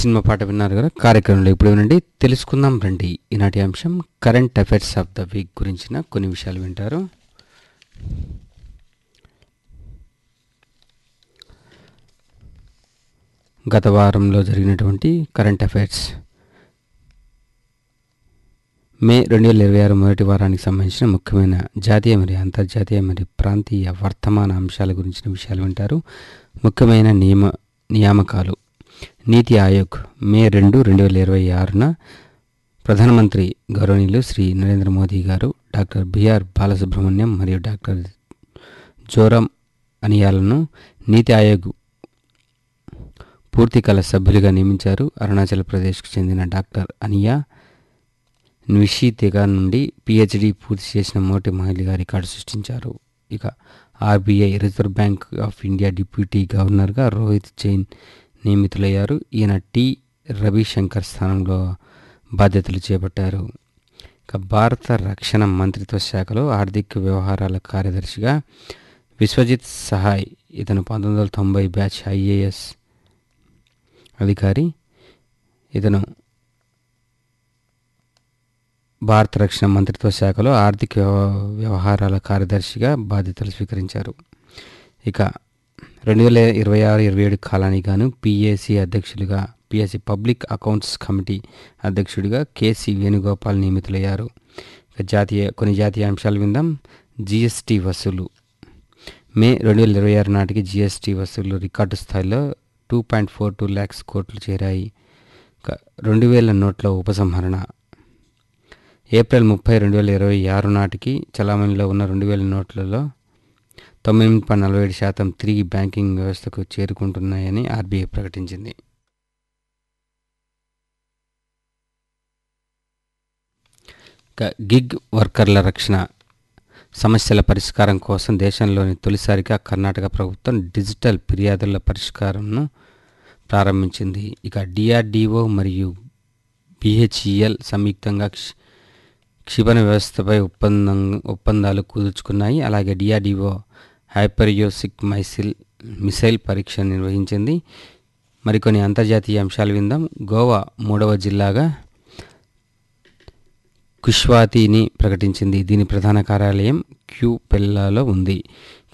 cinema పాట విన్నారు కదా కార్యక్రమంలో ఇప్పుడు వినండి తెలుసుకుందాం రండి ఈనాటి అంశం current affairs of the week గురించిన కొన్ని విషయాలు వింటారు గత వారంలో జరిగినటువంటి కరెంట్ అఫైర్స్ మే రెండు వేల ఇరవై ఆరు మొదటి వారానికి సంబంధించిన ముఖ్యమైన జాతీయ మరియు అంతర్జాతీయ మరియు ప్రాంతీయ వర్తమాన అంశాల గురించిన విషయాలు వింటారు ముఖ్యమైన నియమ నియామకాలు నీతి ఆయోగ్ మే రెండు రెండు వేల ఇరవై ఆరున ప్రధానమంత్రి గౌరవనీయులు శ్రీ నరేంద్ర మోదీ గారు డాక్టర్ బిఆర్ బాలసుబ్రహ్మణ్యం మరియు డాక్టర్ జోరం అనియాలను నీతి ఆయోగ్ పూర్తికాల సభ్యులుగా నియమించారు అరుణాచల్ ప్రదేశ్కు చెందిన డాక్టర్ అనియా నిషితిగా నుండి పిహెచ్డి పూర్తి చేసిన మొదటి మహిళగా రికార్డు సృష్టించారు ఇక RBI reserve bank of India deputy గవర్నర్గా రోహిత్ జైన్ నియమితులయ్యారు ఈయన టి రవిశంకర్ స్థానంలో బాధ్యతలు చేపట్టారు ఇక భారత రక్షణ మంత్రిత్వ శాఖలో ఆర్థిక వ్యవహారాల కార్యదర్శిగా విశ్వజిత్ సహాయ్ ఇతను పంతొమ్మిది వందల తొంభై బ్యాచ్ ఐఏఎస్ అధికారి ఇతను భారత రక్షణ మంత్రిత్వ శాఖలో ఆర్థిక వ్యవ- వ్యవహారాల కార్యదర్శిగా బాధ్యతలు స్వీకరించారు ఇక రెండు వేల ఇరవై ఆరు ఇరవై ఏడు కాలానికి గాను పిఏసి అధ్యక్షులుగా పిఎస్సి పబ్లిక్ అకౌంట్స్ కమిటీ అధ్యక్షుడిగా కేసి వేణుగోపాల్ నియమితులయ్యారు ఇక జాతీయ కొన్ని జాతీయ అంశాలు విందాం జిఎస్టి వసూలు మే రెండు వేల ఇరవై ఆరు నాటికి జిఎస్టి వసూలు రికార్డు స్థాయిలో two point four two lakhs కోట్లు చేరాయి ఇక రెండు వేల నోట్ల ఉపసంహరణ ఏప్రిల్ ముప్పై రెండు వేల ఇరవై ఆరు నాటికి చలామణిలో ఉన్న రెండు వేల నోట్లలో తొమ్మిది పాయింట్ నలభై ఏడు శాతం తిరిగి బ్యాంకింగ్ వ్యవస్థకు చేరుకుంటున్నాయని ఆర్బీఐ ప్రకటించింది ఇక గిగ్ వర్కర్ల రక్షణ సమస్యల పరిష్కారం కోసం దేశంలోని తొలిసారిగా కర్ణాటక ప్రభుత్వం డిజిటల్ ఫిర్యాదుల పరిష్కారంను ప్రారంభించింది ఇక డిఆర్డిఓ మరియు బిహెచ్ఈఎల్ సంయుక్తంగా క్ష- క్షిపణి వ్యవస్థపై ఒప్పందం ఒప్పందాలు కుదుర్చుకున్నాయి అలాగే డిఆర్డిఓ హైపర్యోసిక్ మైసిల్ మిసైల్ పరీక్ష నిర్వహించింది మరికొన్ని అంతర్జాతీయ అంశాలు విందాం గోవా మూడవ జిల్లాగా కుష్వాతిని ప్రకటించింది దీని ప్రధాన కార్యాలయం క్యూ పెల్లాలో ఉంది ఇక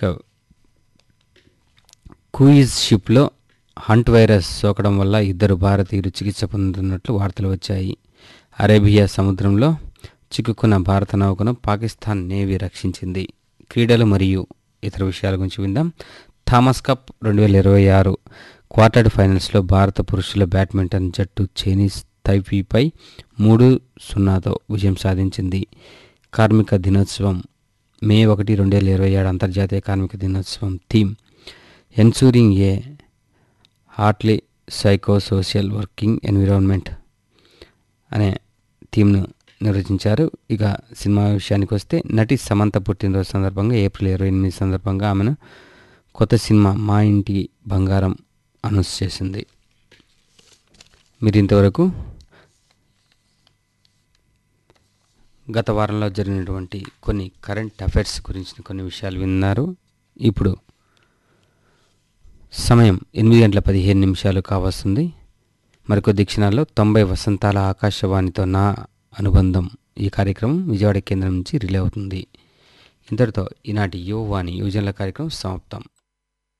క్రూయిజ్ షిప్లో హంట్ వైరస్ సోకడం వల్ల ఇద్దరు భారతీయులు చికిత్స పొందుతున్నట్లు వార్తలు వచ్చాయి అరేబియా సముద్రంలో చిక్కుకున్న భారత నౌకను పాకిస్తాన్ నేవీ రక్షించింది క్రీడలు మరియు ఇతర విషయాల గురించి విందాం థామస్ కప్ రెండు వేల ఇరవై ఆరు క్వార్టర్ ఫైనల్స్లో భారత పురుషుల బ్యాడ్మింటన్ జట్టు చైనీస్ తైపీపై మూడు సున్నాతో విజయం సాధించింది కార్మిక దినోత్సవం మే ఒకటి రెండు వేల ఇరవై ఏడు అంతర్జాతీయ కార్మిక దినోత్సవం theme ensuring a healthy psychosocial working environment అనే థీమ్ను నిర్వచించారు ఇక సినిమా విషయానికి వస్తే నటి సమంత పుట్టినరోజు సందర్భంగా ఏప్రిల్ ఇరవై ఎనిమిది సందర్భంగా ఆమెను కొత్త సినిమా మా ఇంటి బంగారం అనౌన్స్ చేసింది మీరు ఇంతవరకు గత వారంలో జరిగినటువంటి కొన్ని కరెంట్ అఫైర్స్ గురించిన కొన్ని విషయాలు విన్నారు ఇప్పుడు సమయం ఎనిమిది గంటల పదిహేను నిమిషాలు కావస్తుంది మరికొద్ది క్షణాల్లో తొంభై వసంతాల ఆకాశవాణితో నా అనుబంధం ఈ కార్యక్రమం విజయవాడ కేంద్రం నుంచి రిలే అవుతుంది ఇంతటితో ఈనాటి యువవాణి యువజనుల కార్యక్రమం సమాప్తం